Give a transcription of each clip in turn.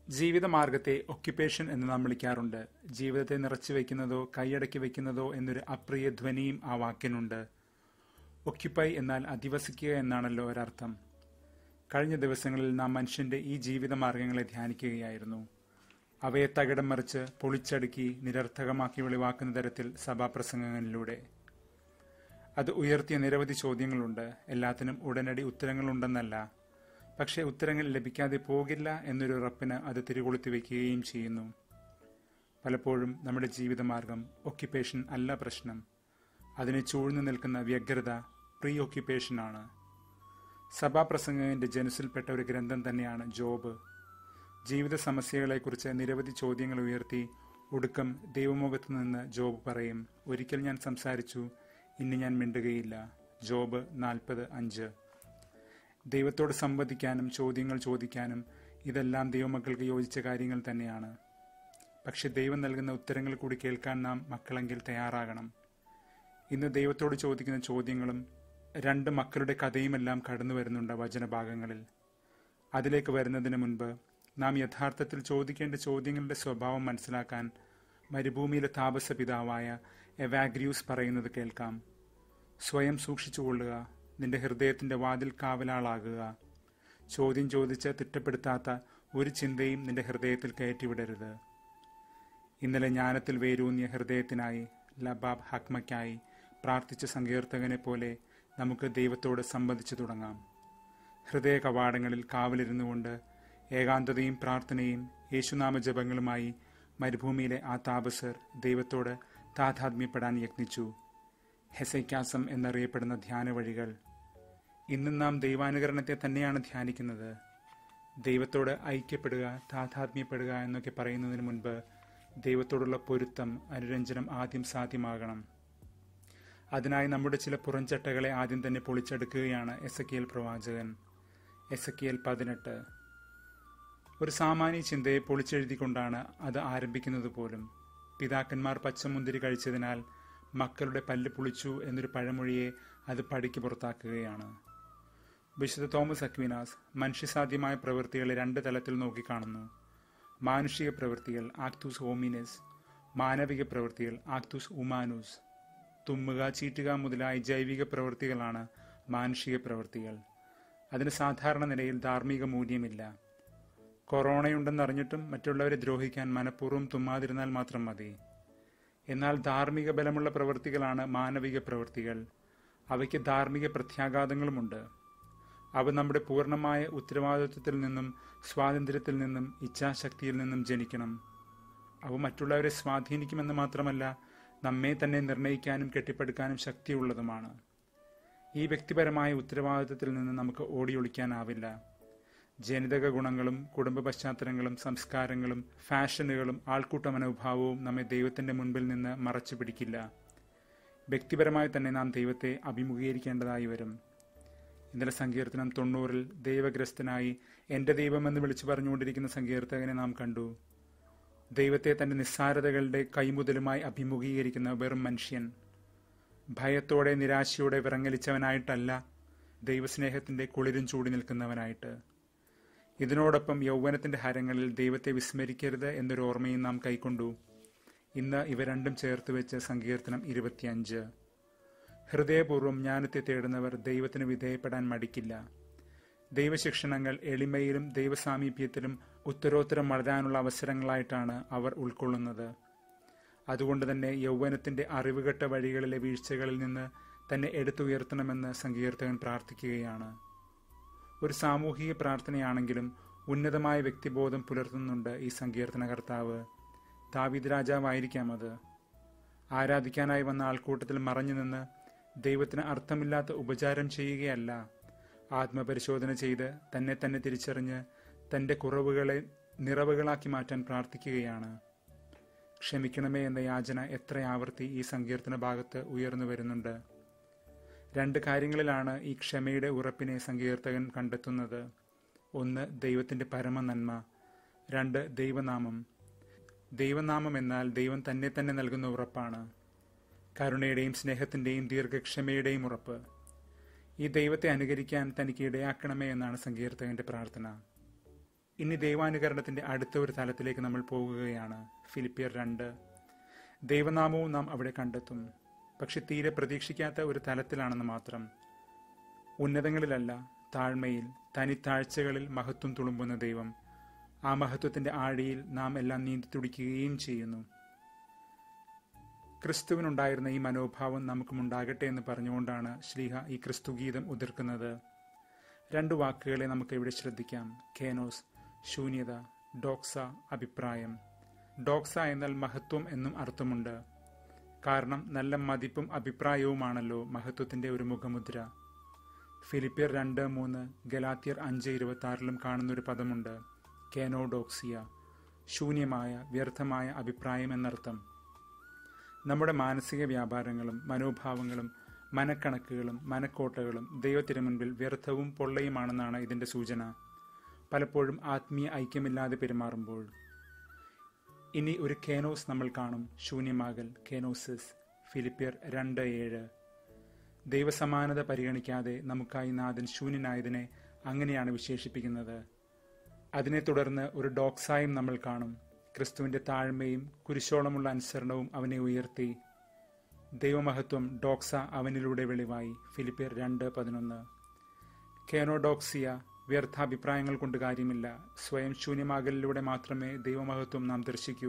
ജീവിതമാർഗത്തെ occupation എന്ന് നാം വിളിക്കാറുണ്ട് ജീവിതത്തെ നിറച്ചു വയ്ക്കുന്നതോ കൈയടക്കി വയ്ക്കുന്നതോ എന്നൊരു അപ്രിയ ധ്വനിയും ആ വാക്കിനുണ്ട് ഒക്യുപ്പൈ എന്നാൽ അധിവസിക്കുക എന്നാണല്ലോ ഒരർത്ഥം കഴിഞ്ഞ ദിവസങ്ങളിൽ നാം മനുഷ്യന്റെ ഈ ജീവിതമാർഗങ്ങളെ ധ്യാനിക്കുകയായിരുന്നു അവയെ തകിടം മറിച്ച് പൊളിച്ചടുക്കി നിരർത്ഥകമാക്കി വെളിവാക്കുന്ന തരത്തിൽ സഭാപ്രസംഗങ്ങളിലൂടെ അത് ഉയർത്തിയ നിരവധി ചോദ്യങ്ങളുണ്ട് എല്ലാത്തിനും ഉടനടി ഉത്തരങ്ങളുണ്ടെന്നല്ല പക്ഷേ ഉത്തരങ്ങൾ ലഭിക്കാതെ പോകില്ല എന്നൊരു ഉറപ്പിന് അത് തിരികൊളുത്തി വയ്ക്കുകയും ചെയ്യുന്നു പലപ്പോഴും നമ്മുടെ ജീവിതമാർഗം ഒക്യുപ്പേഷൻ അല്ല പ്രശ്നം അതിനെ ചൂഴ്ന്നു നിൽക്കുന്ന വ്യഗ്രത പ്രീ ഒക്യുപ്പേഷനാണ് സഭാപ്രസംഗന്റെ ജനുസിൽപ്പെട്ട ഒരു ഗ്രന്ഥം തന്നെയാണ് ജോബ് ജീവിത സമസ്യകളെക്കുറിച്ച് നിരവധി ചോദ്യങ്ങൾ ഉയർത്തി ഒടുക്കം ദൈവമുഖത്ത് നിന്ന് ജോബ് പറയും ഒരിക്കൽ ഞാൻ സംസാരിച്ചു ഇനി ഞാൻ മിണ്ടുകയില്ല ജോബ് നാൽപ്പത് അഞ്ച് ദൈവത്തോട് സംവദിക്കാനും ചോദ്യങ്ങൾ ചോദിക്കാനും ഇതെല്ലാം ദൈവമക്കൾക്ക് യോജിച്ച കാര്യങ്ങൾ തന്നെയാണ് പക്ഷെ ദൈവം നൽകുന്ന ഉത്തരങ്ങൾ കൂടി കേൾക്കാൻ നാം മക്കളെങ്കിൽ തയ്യാറാകണം ഇന്ന് ദൈവത്തോട് ചോദിക്കുന്ന ചോദ്യങ്ങളും രണ്ട് മക്കളുടെ കഥയുമെല്ലാം കടന്നു വരുന്നുണ്ട് വചനഭാഗങ്ങളിൽ അതിലേക്ക് വരുന്നതിന് മുൻപ് നാം യഥാർത്ഥത്തിൽ ചോദിക്കേണ്ട ചോദ്യങ്ങളുടെ സ്വഭാവം മനസ്സിലാക്കാൻ മരുഭൂമിയിലെ താപസ പിതാവായ എവാഗ്രിയൂസ് പറയുന്നത് കേൾക്കാം സ്വയം സൂക്ഷിച്ചുകൊള്ളുക നിന്റെ ഹൃദയത്തിന്റെ വാതിൽ കാവലാളാകുക ചോദ്യം ചോദിച്ച് തിട്ടപ്പെടുത്താത്ത ഒരു ചിന്തയും നിന്റെ ഹൃദയത്തിൽ കയറ്റിവിടരുത് ഇന്നലെ ജ്ഞാനത്തിൽ വേരൂന്നിയ ഹൃദയത്തിനായി ലബാബ് ഹക്മയ്ക്കായി പ്രാർത്ഥിച്ച സങ്കീർത്തകനെ പോലെ നമുക്ക് ദൈവത്തോട് സംബന്ധിച്ചു തുടങ്ങാം ഹൃദയ കവാടങ്ങളിൽ കാവലിരുന്നുകൊണ്ട് ഏകാന്തതയും പ്രാർത്ഥനയും യേശുനാമ ജപങ്ങളുമായി മരുഭൂമിയിലെ ആ താപസർ ദൈവത്തോട് താതാത്മ്യപ്പെടാൻ യത്നിച്ചു ഹെസൈക്കാസം എന്നറിയപ്പെടുന്ന ധ്യാന വഴികൾ ഇന്നും നാം ദൈവാനുകരണത്തെ തന്നെയാണ് ധ്യാനിക്കുന്നത് ദൈവത്തോട് ഐക്യപ്പെടുക താതാത്മ്യപ്പെടുക എന്നൊക്കെ പറയുന്നതിന് മുൻപ് ദൈവത്തോടുള്ള പൊരുത്തം അനുരഞ്ജനം ആദ്യം സാധ്യമാകണം അതിനായി നമ്മുടെ ചില പുറംചട്ടകളെ ആദ്യം തന്നെ പൊളിച്ചെടുക്കുകയാണ് എസക്കിയൽ പ്രവാചകൻ എസക്കിയൽ പതിനെട്ട് ഒരു സാമാന്യ ചിന്തയെ പൊളിച്ചെഴുതിക്കൊണ്ടാണ് അത് ആരംഭിക്കുന്നത് പോലും പിതാക്കന്മാർ പച്ചമുന്തിരി കഴിച്ചതിനാൽ മക്കളുടെ പല്ല് പുളിച്ചു എന്നൊരു പഴമൊഴിയെ അത് പടിക്ക് പുറത്താക്കുകയാണ് വിശുദ്ധ തോമസ് അക്വിനാസ് മനുഷ്യസാധ്യമായ പ്രവൃത്തികളെ രണ്ട് തലത്തിൽ നോക്കിക്കാണുന്നു മാനുഷിക പ്രവൃത്തികൾ ആക്തൂസ് ഹോമിനസ് മാനവിക പ്രവൃത്തികൾ ആക്തൂസ് ഉമാനൂസ് തുമ്മുക ചീറ്റുക മുതലായ ജൈവിക പ്രവൃത്തികളാണ് മാനുഷിക പ്രവൃത്തികൾ അതിന് സാധാരണ നിലയിൽ ധാർമ്മിക മൂല്യമില്ല കൊറോണയുണ്ടെന്നറിഞ്ഞിട്ടും മറ്റുള്ളവരെ ദ്രോഹിക്കാൻ മനഃപൂർവ്വം തുമ്മാതിരുന്നാൽ മാത്രം മതി എന്നാൽ ധാർമ്മിക ബലമുള്ള പ്രവൃത്തികളാണ് മാനവിക പ്രവൃത്തികൾ അവയ്ക്ക് ധാർമ്മിക പ്രത്യാഘാതങ്ങളുമുണ്ട് അവ നമ്മുടെ പൂർണ്ണമായ ഉത്തരവാദിത്വത്തിൽ നിന്നും സ്വാതന്ത്ര്യത്തിൽ നിന്നും ഇച്ഛാശക്തിയിൽ നിന്നും ജനിക്കണം അവ മറ്റുള്ളവരെ സ്വാധീനിക്കുമെന്ന് മാത്രമല്ല നമ്മെ തന്നെ നിർണയിക്കാനും കെട്ടിപ്പടുക്കാനും ശക്തിയുള്ളതുമാണ് ഈ വ്യക്തിപരമായ ഉത്തരവാദിത്വത്തിൽ നിന്ന് നമുക്ക് ഓടിയൊളിക്കാനാവില്ല ജനിതക ഗുണങ്ങളും കുടുംബ പശ്ചാത്തലങ്ങളും സംസ്കാരങ്ങളും ഫാഷനുകളും ആൾക്കൂട്ട മനോഭാവവും നമ്മെ ദൈവത്തിന്റെ മുൻപിൽ നിന്ന് മറച്ചു പിടിക്കില്ല വ്യക്തിപരമായി തന്നെ നാം ദൈവത്തെ അഭിമുഖീകരിക്കേണ്ടതായി വരും ഇന്നലെ സങ്കീർത്തനം തൊണ്ണൂറിൽ ദൈവഗ്രസ്തനായി എന്റെ ദൈവമെന്ന് വിളിച്ചു പറഞ്ഞുകൊണ്ടിരിക്കുന്ന സങ്കീർത്തകനെ നാം കണ്ടു ദൈവത്തെ തന്റെ നിസ്സാരതകളുടെ കൈമുതലുമായി അഭിമുഖീകരിക്കുന്ന വെറും മനുഷ്യൻ ഭയത്തോടെ നിരാശയോടെ വിറങ്ങലിച്ചവനായിട്ടല്ല ദൈവസ്നേഹത്തിന്റെ കുളിരും ചൂടി നിൽക്കുന്നവനായിട്ട് ഇതിനോടൊപ്പം യൗവനത്തിന്റെ ഹരങ്ങളിൽ ദൈവത്തെ വിസ്മരിക്കരുത് എന്നൊരു ഓർമ്മയും നാം കൈക്കൊണ്ടു ഇന്ന് ഇവ രണ്ടും ചേർത്ത് വെച്ച് സങ്കീർത്തനം ഇരുപത്തിയഞ്ച് ഹൃദയപൂർവ്വം ജ്ഞാനത്തെ തേടുന്നവർ ദൈവത്തിന് വിധേയപ്പെടാൻ മടിക്കില്ല ദൈവശിക്ഷണങ്ങൾ എളിമയിലും ദൈവസാമീപ്യത്തിലും ഉത്തരോത്തരം വളരാനുള്ള അവസരങ്ങളായിട്ടാണ് അവർ ഉൾക്കൊള്ളുന്നത് അതുകൊണ്ട് തന്നെ യൗവനത്തിന്റെ അറിവുകെട്ട വഴികളിലെ വീഴ്ചകളിൽ നിന്ന് തന്നെ എടുത്തുയർത്തണമെന്ന് സങ്കീർത്തകൻ പ്രാർത്ഥിക്കുകയാണ് ഒരു സാമൂഹിക പ്രാർത്ഥനയാണെങ്കിലും ഉന്നതമായ വ്യക്തിബോധം പുലർത്തുന്നുണ്ട് ഈ സങ്കീർത്തനകർത്താവ് ദാവിദ് രാജാവായിരിക്കാം അത് ആരാധിക്കാനായി വന്ന ആൾക്കൂട്ടത്തിൽ മറഞ്ഞു നിന്ന് ദൈവത്തിന് അർത്ഥമില്ലാത്ത ഉപചാരം ചെയ്യുകയല്ല ആത്മപരിശോധന ചെയ്ത് തന്നെ തന്നെ തിരിച്ചറിഞ്ഞ് തന്റെ കുറവുകളെ നിറവുകളാക്കി മാറ്റാൻ പ്രാർത്ഥിക്കുകയാണ് ക്ഷമിക്കണമേ എന്ന യാചന എത്ര ആവർത്തി ഈ സങ്കീർത്തന ഭാഗത്ത് ഉയർന്നു വരുന്നുണ്ട് രണ്ട് കാര്യങ്ങളിലാണ് ഈ ക്ഷമയുടെ ഉറപ്പിനെ സങ്കീർത്തകൻ കണ്ടെത്തുന്നത് ഒന്ന് ദൈവത്തിന്റെ പരമനന്മ രണ്ട് ദൈവനാമം ദൈവനാമം എന്നാൽ ദൈവം തന്നെ തന്നെ നൽകുന്ന ഉറപ്പാണ് കരുണയുടെയും സ്നേഹത്തിന്റെയും ദീർഘക്ഷമയുടെയും ഉറപ്പ് ഈ ദൈവത്തെ അനുകരിക്കാൻ തനിക്ക് ഇടയാക്കണമേ എന്നാണ് സങ്കീർത്തകന്റെ പ്രാർത്ഥന ഇനി ദൈവാനുകരണത്തിന്റെ അടുത്ത ഒരു തലത്തിലേക്ക് നമ്മൾ പോകുകയാണ് ഫിലിപ്പിയർ രണ്ട് ദൈവനാമവും നാം അവിടെ കണ്ടെത്തും പക്ഷെ തീരെ പ്രതീക്ഷിക്കാത്ത ഒരു തലത്തിലാണെന്ന് മാത്രം ഉന്നതങ്ങളിലല്ല താഴ്മയിൽ തനിത്താഴ്ചകളിൽ മഹത്വം തുളുമ്പുന്ന ദൈവം ആ മഹത്വത്തിന്റെ ആഴിയിൽ നാം എല്ലാം നീന്തി തുടിക്കുകയും ചെയ്യുന്നു ക്രിസ്തുവിനുണ്ടായിരുന്ന ഈ മനോഭാവം നമുക്കും ഉണ്ടാകട്ടെ എന്ന് പറഞ്ഞുകൊണ്ടാണ് ശ്രീഹ ഈ ക്രിസ്തുഗീതം ഉതിർക്കുന്നത് രണ്ടു വാക്കുകളെ നമുക്ക് ഇവിടെ ശ്രദ്ധിക്കാം കേനോസ് ശൂന്യത ഡോക്സ അഭിപ്രായം ഡോക്സ എന്നാൽ മഹത്വം എന്നും അർത്ഥമുണ്ട് കാരണം നല്ല മതിപ്പും അഭിപ്രായവുമാണല്ലോ മഹത്വത്തിന്റെ ഒരു മുഖമുദ്ര ഫിലിപ്പിയർ രണ്ട് മൂന്ന് ഗലാത്തിയർ അഞ്ച് ഇരുപത്തി ആറിലും കാണുന്നൊരു പദമുണ്ട് കേനോഡോക്സിയ ശൂന്യമായ വ്യർത്ഥമായ അഭിപ്രായം എന്നർത്ഥം നമ്മുടെ മാനസിക വ്യാപാരങ്ങളും മനോഭാവങ്ങളും മനക്കണക്കുകളും മനക്കോട്ടകളും ദൈവത്തിന് മുൻപിൽ വ്യർത്ഥവും പൊള്ളയുമാണെന്നാണ് ഇതിന്റെ സൂചന പലപ്പോഴും ആത്മീയ ഐക്യമില്ലാതെ പെരുമാറുമ്പോൾ ഇനി ഒരു കേനോസ് നമ്മൾ കാണും ശൂന്യമാകൽ കേനോസിസ് ഫിലിപ്പിയർ രണ്ട് ഏഴ് ദൈവസമാനത പരിഗണിക്കാതെ നമുക്കായി നാഥൻ ശൂന്യനായതിനെ അങ്ങനെയാണ് വിശേഷിപ്പിക്കുന്നത് അതിനെ തുടർന്ന് ഒരു ഡോക്സായും നമ്മൾ കാണും ക്രിസ്തുവിന്റെ താഴ്മയും കുരിശോളമുള്ള അനുസരണവും അവനെ ഉയർത്തി ദൈവമഹത്വം ഡോക്സ അവനിലൂടെ വെളിവായി ഫിലിപ്പിയർ രണ്ട് പതിനൊന്ന് കേനോഡോക്സിയ വ്യർത്ഥാഭിപ്രായങ്ങൾ കൊണ്ട് കാര്യമില്ല സ്വയം ശൂന്യമാകലിലൂടെ മാത്രമേ ദൈവമഹത്വം നാം ദർശിക്കൂ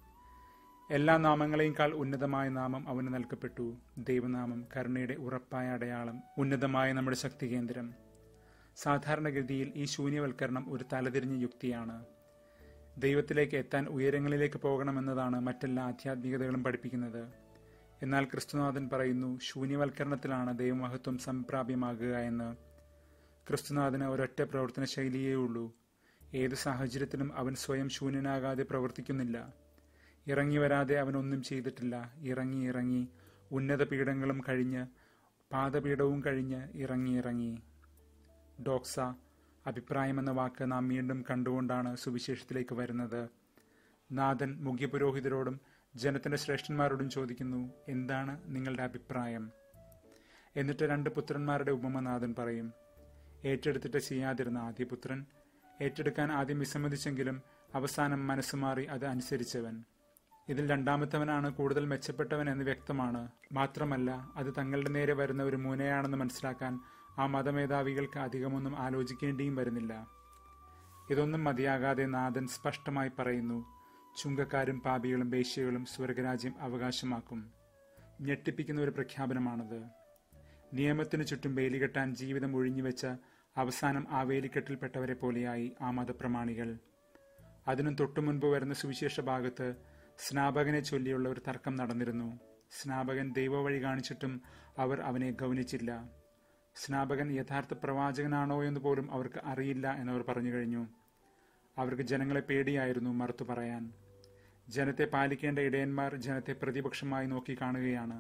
എല്ലാ നാമങ്ങളെയുംക്കാൾ ഉന്നതമായ നാമം അവന് നൽകപ്പെട്ടു ദൈവനാമം കരുണയുടെ ഉറപ്പായ അടയാളം ഉന്നതമായ നമ്മുടെ ശക്തി കേന്ദ്രം സാധാരണഗതിയിൽ ഈ ശൂന്യവൽക്കരണം ഒരു തലതിരിഞ്ഞ യുക്തിയാണ് ദൈവത്തിലേക്ക് എത്താൻ ഉയരങ്ങളിലേക്ക് പോകണമെന്നതാണ് മറ്റെല്ലാ ആധ്യാത്മികതകളും പഠിപ്പിക്കുന്നത് എന്നാൽ ക്രിസ്തുനാഥൻ പറയുന്നു ശൂന്യവൽക്കരണത്തിലാണ് ദൈവമഹത്വം സംപ്രാപ്യമാകുക എന്ന് ക്രിസ്തുനാഥന് ഒരൊറ്റ പ്രവർത്തന ശൈലിയേ ഉള്ളൂ ഏത് സാഹചര്യത്തിലും അവൻ സ്വയം ശൂന്യനാകാതെ പ്രവർത്തിക്കുന്നില്ല ഇറങ്ങി വരാതെ അവനൊന്നും ചെയ്തിട്ടില്ല ഇറങ്ങി ഇറങ്ങി ഉന്നത പീഠങ്ങളും കഴിഞ്ഞ് പാദപീഠവും കഴിഞ്ഞ് ഇറങ്ങി ഇറങ്ങി ഡോക്സ അഭിപ്രായം എന്ന വാക്ക് നാം വീണ്ടും കണ്ടുകൊണ്ടാണ് സുവിശേഷത്തിലേക്ക് വരുന്നത് നാഥൻ മുഖ്യപുരോഹിതരോടും ജനത്തിന്റെ ശ്രേഷ്ഠന്മാരോടും ചോദിക്കുന്നു എന്താണ് നിങ്ങളുടെ അഭിപ്രായം എന്നിട്ട് രണ്ട് പുത്രന്മാരുടെ ഉപമ നാഥൻ പറയും ഏറ്റെടുത്തിട്ട് ചെയ്യാതിരുന്ന ആദ്യ പുത്രൻ ഏറ്റെടുക്കാൻ ആദ്യം വിസമ്മതിച്ചെങ്കിലും അവസാനം മനസ്സുമാറി അത് അനുസരിച്ചവൻ ഇതിൽ രണ്ടാമത്തവനാണ് കൂടുതൽ മെച്ചപ്പെട്ടവൻ എന്ന് വ്യക്തമാണ് മാത്രമല്ല അത് തങ്ങളുടെ നേരെ വരുന്ന ഒരു മൂനയാണെന്ന് മനസ്സിലാക്കാൻ ആ മതമേധാവികൾക്ക് അധികമൊന്നും ആലോചിക്കേണ്ടിയും വരുന്നില്ല ഇതൊന്നും മതിയാകാതെ നാഥൻ സ്പഷ്ടമായി പറയുന്നു ചുങ്കക്കാരും പാപികളും വേശ്യകളും സ്വർഗരാജ്യം അവകാശമാക്കും ഞെട്ടിപ്പിക്കുന്ന ഒരു പ്രഖ്യാപനമാണത് നിയമത്തിനു ചുറ്റും വേലികെട്ടാൻ ജീവിതം ഒഴിഞ്ഞുവെച്ച അവസാനം ആ വേലിക്കെട്ടിൽപ്പെട്ടവരെ പോലെയായി ആ മതപ്രമാണികൾ അതിനും തൊട്ടുമുൻപ് വരുന്ന സുവിശേഷ ഭാഗത്ത് സ്നാപകനെ ചൊല്ലിയുള്ള ഒരു തർക്കം നടന്നിരുന്നു സ്നാപകൻ ദൈവവഴി കാണിച്ചിട്ടും അവർ അവനെ ഗൗനിച്ചില്ല സ്നാപകൻ യഥാർത്ഥ പ്രവാചകനാണോ എന്ന് പോലും അവർക്ക് അറിയില്ല എന്നവർ പറഞ്ഞു കഴിഞ്ഞു അവർക്ക് ജനങ്ങളെ പേടിയായിരുന്നു മറുത്തു പറയാൻ ജനത്തെ പാലിക്കേണ്ട ഇടയന്മാർ ജനത്തെ പ്രതിപക്ഷമായി നോക്കി കാണുകയാണ്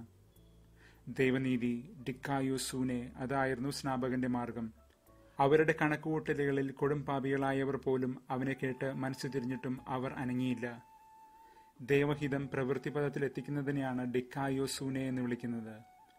ദൈവനീതി ഡിക്കായു സൂനെ അതായിരുന്നു സ്നാപകന്റെ മാർഗം അവരുടെ കണക്കുകൂട്ടലുകളിൽ കൊടുംപാപികളായവർ പോലും അവനെ കേട്ട് മനസ്സു തിരിഞ്ഞിട്ടും അവർ അനങ്ങിയില്ല ദൈവഹിതം പ്രവൃത്തിപദത്തിൽ എത്തിക്കുന്നതിനെയാണ് ഡിക്കായോ സൂനെ എന്ന് വിളിക്കുന്നത്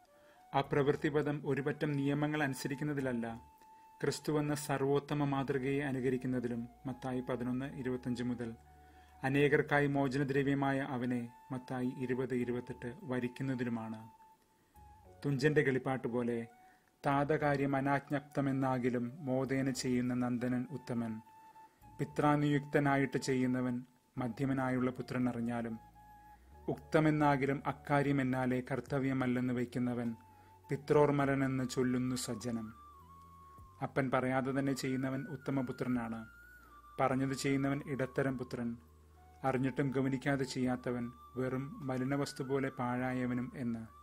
ആ പ്രവൃത്തിപദം ഒരുപറ്റം നിയമങ്ങൾ അനുസരിക്കുന്നതിലല്ല ക്രിസ്തുവെന്ന സർവോത്തമ മാതൃകയെ അനുകരിക്കുന്നതിലും മത്തായി പതിനൊന്ന് ഇരുപത്തഞ്ച് മുതൽ അനേകർക്കായി മോചനദ്രവ്യമായ അവനെ മത്തായി ഇരുപത് ഇരുപത്തെട്ട് വരിക്കുന്നതിലുമാണ് തുഞ്ചന്റെ കിളിപ്പാട്ട് പോലെ താതകാര്യം അനാജ്ഞപ്തമെന്നാകിലും മോദേന ചെയ്യുന്ന നന്ദനൻ ഉത്തമൻ പിത്രാനുയുക്തനായിട്ട് ചെയ്യുന്നവൻ മധ്യമനായുള്ള പുത്രൻ അറിഞ്ഞാലും ഉക്തമെന്നാകിലും അക്കാര്യമെന്നാലെ കർത്തവ്യമല്ലെന്ന് വയ്ക്കുന്നവൻ പിത്രോർമലനെന്ന് ചൊല്ലുന്നു സജ്ജനം അപ്പൻ പറയാതെ തന്നെ ചെയ്യുന്നവൻ ഉത്തമപുത്രനാണ് പറഞ്ഞത് ചെയ്യുന്നവൻ ഇടത്തരം പുത്രൻ അറിഞ്ഞിട്ടും ഗവനിക്കാതെ ചെയ്യാത്തവൻ വെറും മലിനവസ്തു പോലെ പാഴായവനും എന്ന്